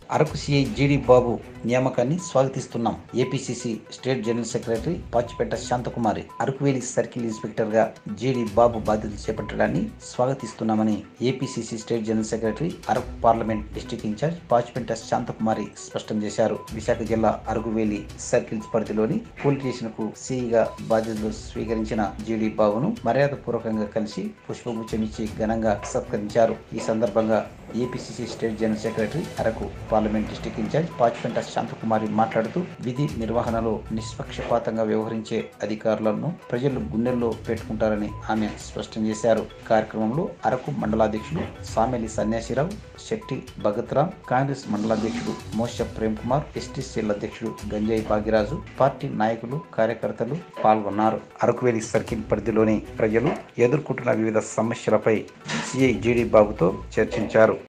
Araku CI Jeedi Babu నియామకాన్ని స్వాగతిస్తున్నాం APCC state general secretary Pachipeta Shanthakumari Araku Valley circle inspector గా జీడి బాబు బాధ్యతలు చేపట్టడాన్ని స్వాగతిస్తున్నామని APCC state general secretary Araku parliament district in-charge Pachipeta Shanthakumari స్పష్టం చేశారు విశాఖ జిల్లా అరకువేలి సర్కిల్స్ పరిధిలోని పోలీస్ స్టేషన్ కు సిఐగా బాధ్యతలు స్వీకరించిన జీడి బాబును మర్యాద పూర్వకంగా కలిసి పుష్పగుచ్చం ఇచ్చి ఘనంగా సత్కరించారు ఈ సందర్భంగా APCC state general secretary Araku parliament district in-charge Pachipenta Shanthakumari మాట్లాడుతూ విధి నిర్వహణలో నిష్పక్షపాతంగా వ్యవహరించే అధికారులను ప్రజలు గుండెల్లో పెట్టుకుంటారని ఆమె స్పష్టం చేశారు కార్యక్రమంలో అరకు మండలాధ్యక్షుడు సామెలి సన్యాసిరావు శెట్టి భగత్రామ్ కాంగ్రెస్ మండలాధ్యక్షుడు మోష ప్రేమ్ కుమార్ ఎస్టీసీల అధ్యక్షుడు గంజాయి భాగ్యరాజు పార్టీ నాయకులు కార్యకర్తలు పాల్గొన్నారు అరకువేలి సర్కిల్ పరిధిలోని ప్రజలు ఎదుర్కొంటున్న వివిధ సమస్యలపై సిఐ జీడి బాబుతో చర్చించారు